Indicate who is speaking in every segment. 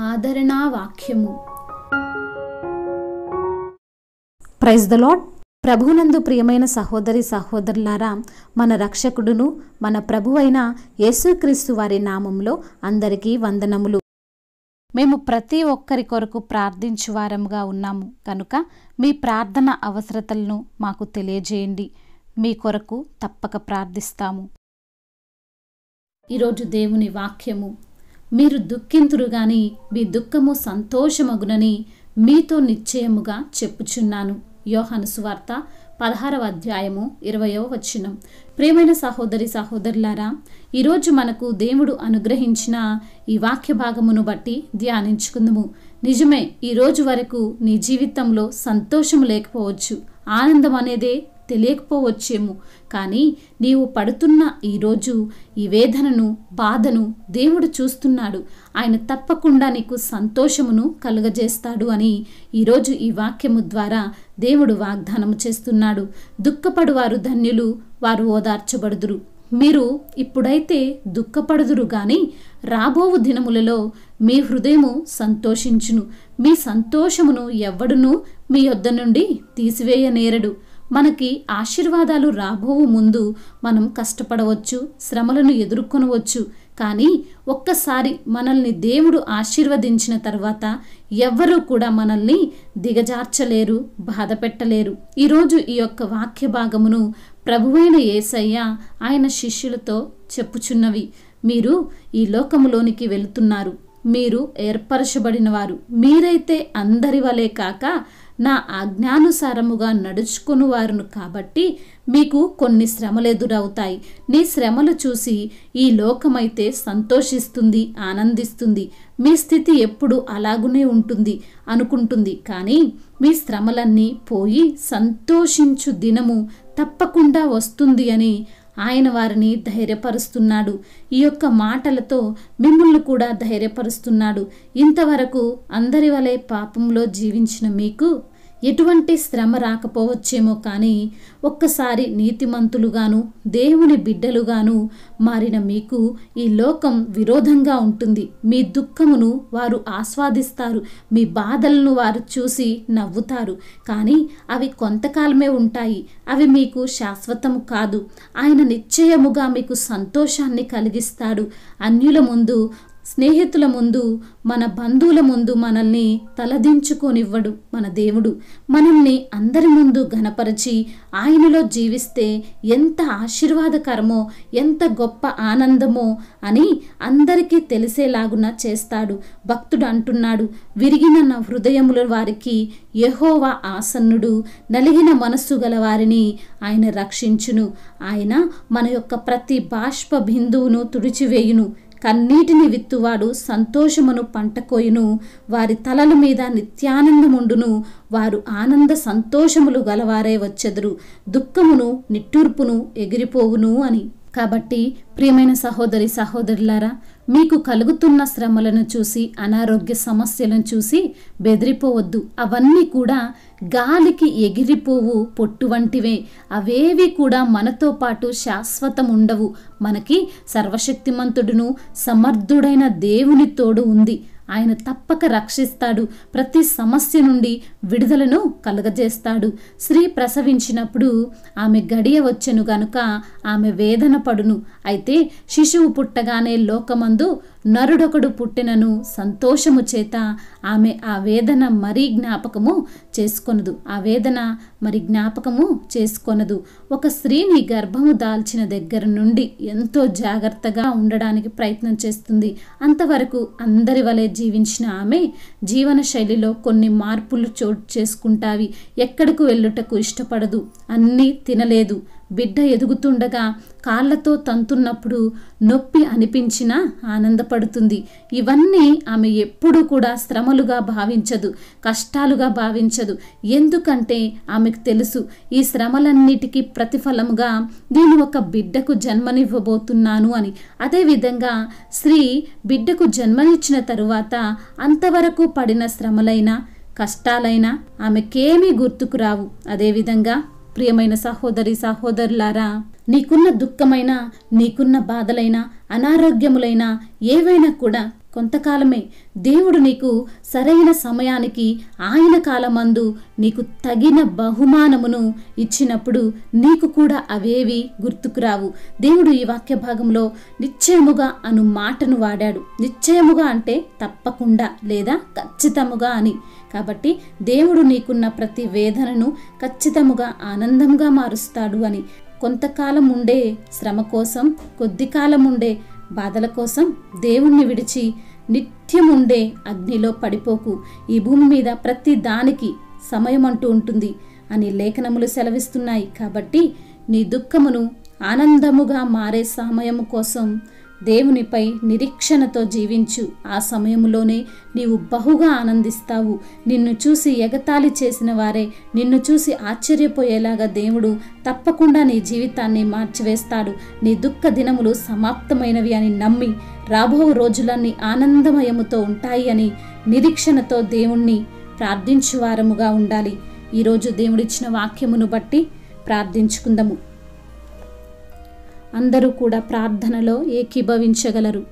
Speaker 1: ఆదరణా వాక్యము
Speaker 2: praise the lord ప్రభునందు ప్రియమైన సహోదరి సహోదరులారా మన రక్షకుడును మన ప్రభువైన యేసుక్రీస్తు వారి నామంలో అందరికీ వందనములు మేము ప్రతి ఒక్కరి కొరకు ప్రార్థించు వారముగా ఉన్నాము కనుక మీ ప్రార్థన అవసరతలను మాకు తెలియజేయండి మీ కొరకు తప్పక ప్రార్థిస్తాము
Speaker 1: ఈరోజు దేవుని వాక్యము మీరు దుఃఖింతురు గాని మీ దుఃఖము సంతోషమగునని మీతో నిశ్చయముగా చెప్పుచున్నాను యోహాను సువార్త పదహారవ అధ్యాయము ఇరవయవ వచనం ప్రియమైన సహోదరి సహోదరులారా ఈరోజు మనకు దేవుడు అనుగ్రహించిన ఈ వాక్య భాగమును బట్టి ధ్యానించుకుందుము నిజమే ఈ రోజు వరకు నీ జీవితంలో సంతోషం లేకపోవచ్చు ఆనందం అనేదే తెలియకపోవచ్చేమో కానీ నీవు పడుతున్న ఈరోజు ఈ వేదనను బాధను దేవుడు చూస్తున్నాడు ఆయన తప్పకుండా నీకు సంతోషమును కలుగజేస్తాడు అని ఈరోజు ఈ వాక్యము ద్వారా దేవుడు వాగ్దానము చేస్తున్నాడు దుఃఖపడు వారు ధన్యులు వారు ఓదార్చబడుదురు మీరు ఇప్పుడైతే దుఃఖపడుదురు గాని రాబోవు దినములలో మీ హృదయము సంతోషించును మీ సంతోషమును ఎవ్వడునూ మీ యొద్ద నుండి తీసివేయనేరడు మనకి ఆశీర్వాదాలు రాబోవు ముందు మనం కష్టపడవచ్చు శ్రమలను ఎదుర్కొనవచ్చు కానీ ఒక్కసారి మనల్ని దేవుడు ఆశీర్వదించిన తర్వాత ఎవ్వరూ కూడా మనల్ని దిగజార్చలేరు బాధ పెట్టలేరు ఈరోజు ఈ యొక్క వాక్య భాగమును ప్రభువైన యేసయ్య ఆయన శిష్యులతో చెప్పుచున్నవి మీరు ఈ లోకములోనికి వెళుతున్నారు మీరు ఏర్పరచబడిన వారు మీరైతే అందరి వలె కాక నా ఆజ్ఞానుసారముగా నడుచుకుని వారును కాబట్టి మీకు కొన్ని శ్రమలు ఎదురవుతాయి నీ శ్రమలు చూసి ఈ లోకమైతే సంతోషిస్తుంది ఆనందిస్తుంది మీ స్థితి ఎప్పుడు అలాగునే ఉంటుంది అనుకుంటుంది కానీ మీ శ్రమలన్నీ పోయి సంతోషించు దినము తప్పకుండా వస్తుంది అని ఆయన వారిని ధైర్యపరుస్తున్నాడు ఈ యొక్క మాటలతో మిమ్మల్ని కూడా ధైర్యపరుస్తున్నాడు ఇంతవరకు అందరి వలె పాపంలో జీవించిన మీకు ఎటువంటి శ్రమ రాకపోవచ్చేమో కానీ ఒక్కసారి నీతిమంతులుగాను దేవుని బిడ్డలుగాను మారిన మీకు ఈ లోకం విరోధంగా ఉంటుంది మీ దుఃఖమును వారు ఆస్వాదిస్తారు మీ బాధలను వారు చూసి నవ్వుతారు కానీ అవి కొంతకాలమే ఉంటాయి అవి మీకు శాశ్వతము కాదు ఆయన నిశ్చయముగా మీకు సంతోషాన్ని కలిగిస్తాడు అన్యుల ముందు స్నేహితుల ముందు మన బంధువుల ముందు మనల్ని తలదించుకోనివ్వడు మన దేవుడు మనల్ని అందరి ముందు ఘనపరిచి ఆయనలో జీవిస్తే ఎంత ఆశీర్వాదకరమో ఎంత గొప్ప ఆనందమో అని అందరికీ తెలిసేలాగున చేస్తాడు భక్తుడు అంటున్నాడు విరిగిన నా హృదయముల వారికి యహోవా ఆసన్నుడు నలిగిన మనస్సు గల వారిని ఆయన రక్షించును ఆయన మన యొక్క ప్రతి బాష్ప బిందువును తుడిచివేయును కన్నీటిని విత్తువాడు సంతోషమును పంటకోయును వారి తలల మీద నిత్యానందముండును వారు ఆనంద సంతోషములు గలవారే వచ్చెదరు దుఃఖమును నిట్టూర్పును ఎగిరిపోవును అని కాబట్టి ప్రియమైన సహోదరి సహోదరులారా మీకు కలుగుతున్న శ్రమలను చూసి అనారోగ్య సమస్యలను చూసి బెదిరిపోవద్దు అవన్నీ కూడా గాలికి ఎగిరిపోవు పొట్టు వంటివే అవేవి కూడా మనతో పాటు శాశ్వతం ఉండవు మనకి సర్వశక్తిమంతుడును సమర్థుడైన దేవుని తోడు ఉంది ఆయన తప్పక రక్షిస్తాడు ప్రతి సమస్య నుండి విడుదలను కలుగజేస్తాడు స్త్రీ ప్రసవించినప్పుడు ఆమె గడియ వచ్చెను గనుక ఆమె వేదన పడును అయితే శిశువు పుట్టగానే లోకమందు నరుడొకడు పుట్టినను సంతోషము చేత ఆమె ఆ వేదన మరీ జ్ఞాపకము చేసుకొనదు ఆ వేదన మరి జ్ఞాపకము చేసుకొనదు ఒక స్త్రీని గర్భము దాల్చిన దగ్గర నుండి ఎంతో జాగ్రత్తగా ఉండడానికి ప్రయత్నం చేస్తుంది అంతవరకు అందరి వలె జీవించిన ఆమె జీవన శైలిలో కొన్ని మార్పులు చోటు చేసుకుంటావి ఎక్కడకు వెళ్ళుటకు ఇష్టపడదు అన్నీ తినలేదు బిడ్డ ఎదుగుతుండగా కాళ్ళతో తంతున్నప్పుడు నొప్పి అనిపించినా ఆనందపడుతుంది ఇవన్నీ ఆమె ఎప్పుడూ కూడా శ్రమలుగా భావించదు కష్టాలుగా భావించదు ఎందుకంటే ఆమెకు తెలుసు ఈ శ్రమలన్నిటికీ ప్రతిఫలముగా నేను ఒక బిడ్డకు జన్మనివ్వబోతున్నాను అని అదేవిధంగా స్త్రీ బిడ్డకు జన్మనిచ్చిన తరువాత అంతవరకు పడిన శ్రమలైనా కష్టాలైనా ఆమెకేమీ గుర్తుకు రావు అదేవిధంగా ప్రియమైన సహోదరి సహోదరులారా నీకున్న దుఃఖమైన నీకున్న బాధలైన అనారోగ్యములైన ఏవైనా కూడా కొంతకాలమే దేవుడు నీకు సరైన సమయానికి ఆయన కాలమందు నీకు తగిన బహుమానమును ఇచ్చినప్పుడు నీకు కూడా అవేవి గుర్తుకురావు దేవుడు ఈ వాక్య భాగంలో నిశ్చయముగా అను మాటను వాడాడు నిశ్చయముగా అంటే తప్పకుండా లేదా ఖచ్చితముగా అని కాబట్టి దేవుడు నీకున్న ప్రతి వేదనను ఖచ్చితముగా ఆనందంగా మారుస్తాడు అని కొంతకాలం ఉండే శ్రమ కోసం కొద్ది కాలం ఉండే బాధల కోసం దేవుణ్ణి విడిచి నిత్యముండే అగ్నిలో పడిపోకు ఈ భూమి మీద ప్రతి దానికి సమయం అంటూ ఉంటుంది అని లేఖనములు సెలవిస్తున్నాయి కాబట్టి నీ దుఃఖమును ఆనందముగా మారే సమయము కోసం దేవునిపై నిరీక్షణతో జీవించు ఆ సమయంలోనే నీవు బహుగా ఆనందిస్తావు నిన్ను చూసి ఎగతాళి చేసిన వారే నిన్ను చూసి ఆశ్చర్యపోయేలాగా దేవుడు తప్పకుండా నీ జీవితాన్ని మార్చివేస్తాడు నీ దుఃఖ దినములు సమాప్తమైనవి అని నమ్మి రాబో రోజులన్నీ ఆనందమయముతో ఉంటాయి అని నిరీక్షణతో దేవుణ్ణి ప్రార్థించువారముగా ఉండాలి ఈరోజు దేవుడిచ్చిన వాక్యమును బట్టి ప్రార్థించుకుందాము అందరూ కూడా ప్రార్థనలో ఏకీభవించగలరు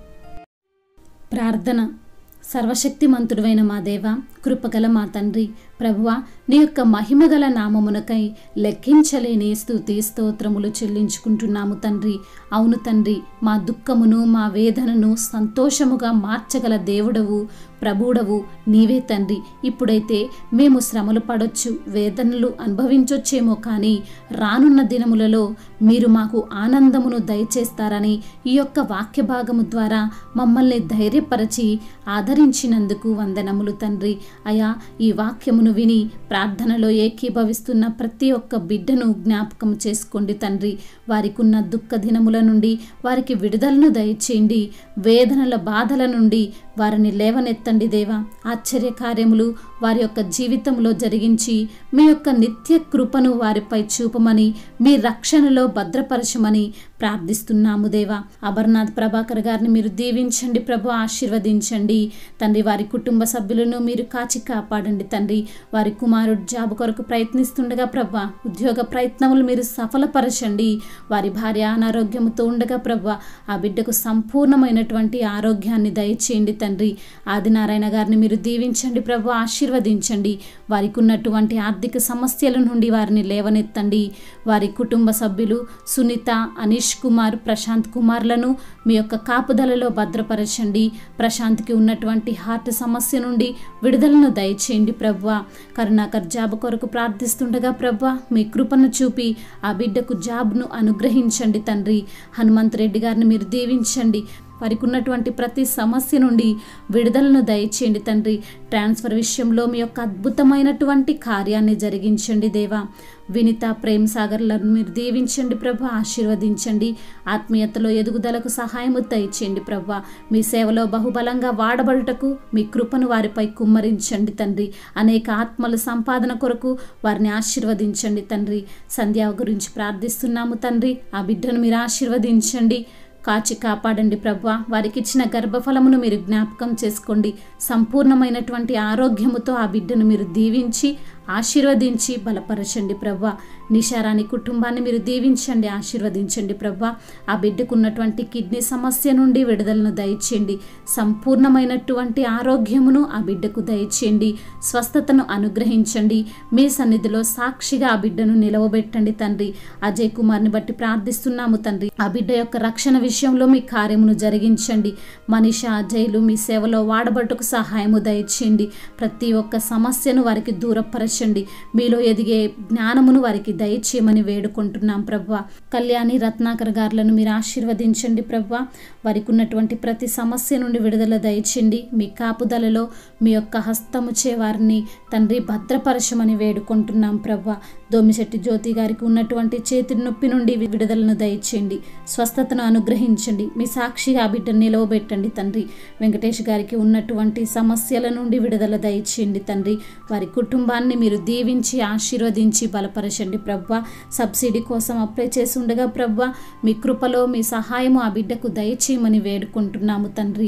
Speaker 1: ప్రార్థన సర్వశక్తిమంతుడైన మా దేవ కృపగల మా తండ్రి ప్రభువా నీ యొక్క మహిమగల నామమునకై లెక్కించలేని స్థుతి స్తోత్రములు చెల్లించుకుంటున్నాము తండ్రి అవును తండ్రి మా దుఃఖమును మా వేదనను సంతోషముగా మార్చగల దేవుడవు ప్రభుడవు నీవే తండ్రి ఇప్పుడైతే మేము శ్రమలు పడొచ్చు వేదనలు అనుభవించొచ్చేమో కానీ రానున్న దినములలో మీరు మాకు ఆనందమును దయచేస్తారని ఈ యొక్క వాక్య భాగము ద్వారా మమ్మల్ని ధైర్యపరచి ఆదరించినందుకు వందనములు తండ్రి అయా ఈ వాక్యమును విని ప్రార్థనలో ఏకీభవిస్తున్న ప్రతి ఒక్క బిడ్డను జ్ఞాపకం చేసుకోండి తండ్రి వారికి ఉన్న దుఃఖ దినముల నుండి వారికి విడుదలను దయచేయండి వేదనల బాధల నుండి వారిని లేవనెత్తండి దేవా ఆశ్చర్య కార్యములు వారి యొక్క జీవితంలో జరిగించి మీ యొక్క నిత్య కృపను వారిపై చూపమని మీ రక్షణలో భద్రపరచమని ప్రార్థిస్తున్నాము దేవా అమర్నాథ్ ప్రభాకర్ గారిని మీరు దీవించండి ప్రభు ఆశీర్వదించండి తండ్రి వారి కుటుంబ సభ్యులను మీరు కాచి కాపాడండి తండ్రి వారి కుమారుడు జాబ్ కొరకు ప్రయత్నిస్తుండగా ప్రభా ఉద్యోగ ప్రయత్నములు మీరు సఫలపరచండి వారి భార్య అనారోగ్యముతో ఉండగా ప్రభా ఆ బిడ్డకు సంపూర్ణమైనటువంటి ఆరోగ్యాన్ని దయచేయండి తండ్రి ఆదినారాయణ గారిని మీరు దీవించండి ప్రభు ఆశీర్వదించండి వారికి ఉన్నటువంటి ఆర్థిక సమస్యల నుండి వారిని లేవనెత్తండి వారి కుటుంబ సభ్యులు సునీత అనీష్ కుమార్ ప్రశాంత్ కుమార్లను మీ యొక్క కాపుదలలో భద్రపరచండి ప్రశాంత్కి ఉన్నటువంటి హార్ట్ సమస్య నుండి విడుదలను దయచేయండి ప్రవ్వ కరుణాకర్ జాబ్ కొరకు ప్రార్థిస్తుండగా ప్రవ్వ మీ కృపను చూపి ఆ బిడ్డకు జాబ్ను అనుగ్రహించండి తండ్రి హనుమంత్ రెడ్డి గారిని మీరు దీవించండి వారికి ఉన్నటువంటి ప్రతి సమస్య నుండి విడుదలను దయచేయండి తండ్రి ట్రాన్స్ఫర్ విషయంలో మీ యొక్క అద్భుతమైనటువంటి కార్యాన్ని జరిగించండి దేవా వినిత ప్రేమ్ సాగర్లను మీరు దీవించండి ప్రభు ఆశీర్వదించండి ఆత్మీయతలో ఎదుగుదలకు సహాయము దయచేయండి ప్రభు మీ సేవలో బహుబలంగా వాడబడుటకు మీ కృపను వారిపై కుమ్మరించండి తండ్రి అనేక ఆత్మల సంపాదన కొరకు వారిని ఆశీర్వదించండి తండ్రి సంధ్య గురించి ప్రార్థిస్తున్నాము తండ్రి ఆ బిడ్డను మీరు ఆశీర్వదించండి కాచి కాపాడండి ప్రభా వారికి ఇచ్చిన గర్భఫలమును మీరు జ్ఞాపకం చేసుకోండి సంపూర్ణమైనటువంటి ఆరోగ్యముతో ఆ బిడ్డను మీరు దీవించి ఆశీర్వదించి బలపరచండి ప్రభా నిషారాని కుటుంబాన్ని మీరు దీవించండి ఆశీర్వదించండి ప్రభా ఆ బిడ్డకు ఉన్నటువంటి కిడ్నీ సమస్య నుండి విడుదలను దయచేయండి సంపూర్ణమైనటువంటి ఆరోగ్యమును ఆ బిడ్డకు దయచేయండి స్వస్థతను అనుగ్రహించండి మీ సన్నిధిలో సాక్షిగా ఆ బిడ్డను నిలవబెట్టండి తండ్రి అజయ్ కుమార్ని బట్టి ప్రార్థిస్తున్నాము తండ్రి ఆ బిడ్డ యొక్క రక్షణ విషయంలో మీ కార్యమును జరిగించండి మనిష అజయ్లు మీ సేవలో వాడబట్టుకు సహాయము దయచేయండి ప్రతి ఒక్క సమస్యను వారికి దూరపరచండి మీలో ఎదిగే జ్ఞానమును వారికి దయచేయమని వేడుకుంటున్నాం ప్రవ్వ కళ్యాణి రత్నాకర్ గారులను మీరు ఆశీర్వదించండి ప్రవ్వ వారికి ఉన్నటువంటి ప్రతి సమస్య నుండి విడుదల దయచేయండి మీ కాపుదలలో మీ యొక్క హస్తము చే వారిని తండ్రి భద్రపరచమని వేడుకుంటున్నాం ప్రవ్వ దోమిశెట్టి జ్యోతి గారికి ఉన్నటువంటి చేతి నొప్పి నుండి విడుదలను దయచేయండి స్వస్థతను అనుగ్రహించండి మీ సాక్షిగా ఆ బిడ్డను నిలవబెట్టండి తండ్రి వెంకటేష్ గారికి ఉన్నటువంటి సమస్యల నుండి విడుదల దయచేయండి తండ్రి వారి కుటుంబాన్ని మీరు దీవించి ఆశీర్వదించి బలపరచండి ప్రవ్వ సబ్సిడీ కోసం అప్లై చేసి ఉండగా ప్రవ్వ మీ కృపలో మీ సహాయము ఆ బిడ్డకు దయచేయమని వేడుకుంటున్నాము తండ్రి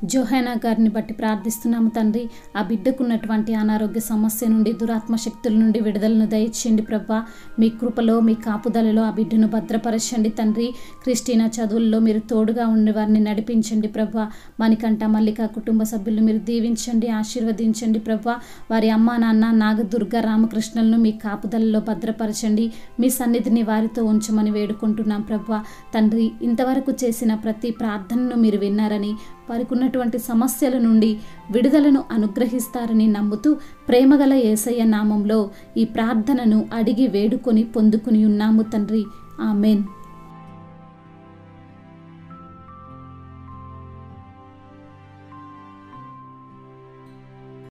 Speaker 1: జోహానా గారిని బట్టి ప్రార్థిస్తున్నాము తండ్రి ఆ బిడ్డకున్నటువంటి అనారోగ్య సమస్య నుండి దురాత్మ శక్తుల నుండి విడుదలను దయచేయండి ప్రభా మీ కృపలో మీ కాపుదలలో ఆ బిడ్డను భద్రపరచండి తండ్రి క్రిస్టీనా చదువుల్లో మీరు తోడుగా ఉండి వారిని నడిపించండి ప్రభా మణికంఠ మల్లిక కుటుంబ సభ్యులను మీరు దీవించండి ఆశీర్వదించండి ప్రభా వారి అమ్మ నాన్న నాగదుర్గ రామకృష్ణలను మీ కాపుదలలో భద్రపరచండి మీ సన్నిధిని వారితో ఉంచమని వేడుకుంటున్నాం ప్రభా తండ్రి ఇంతవరకు చేసిన ప్రతి ప్రార్థనను మీరు విన్నారని వారికి ఉన్నటువంటి సమస్యల నుండి విడుదలను అనుగ్రహిస్తారని నమ్ముతూ ప్రేమగల ఏసయ్య నామంలో ఈ ప్రార్థనను అడిగి వేడుకొని పొందుకుని ఉన్నాము తండ్రి ఆమెన్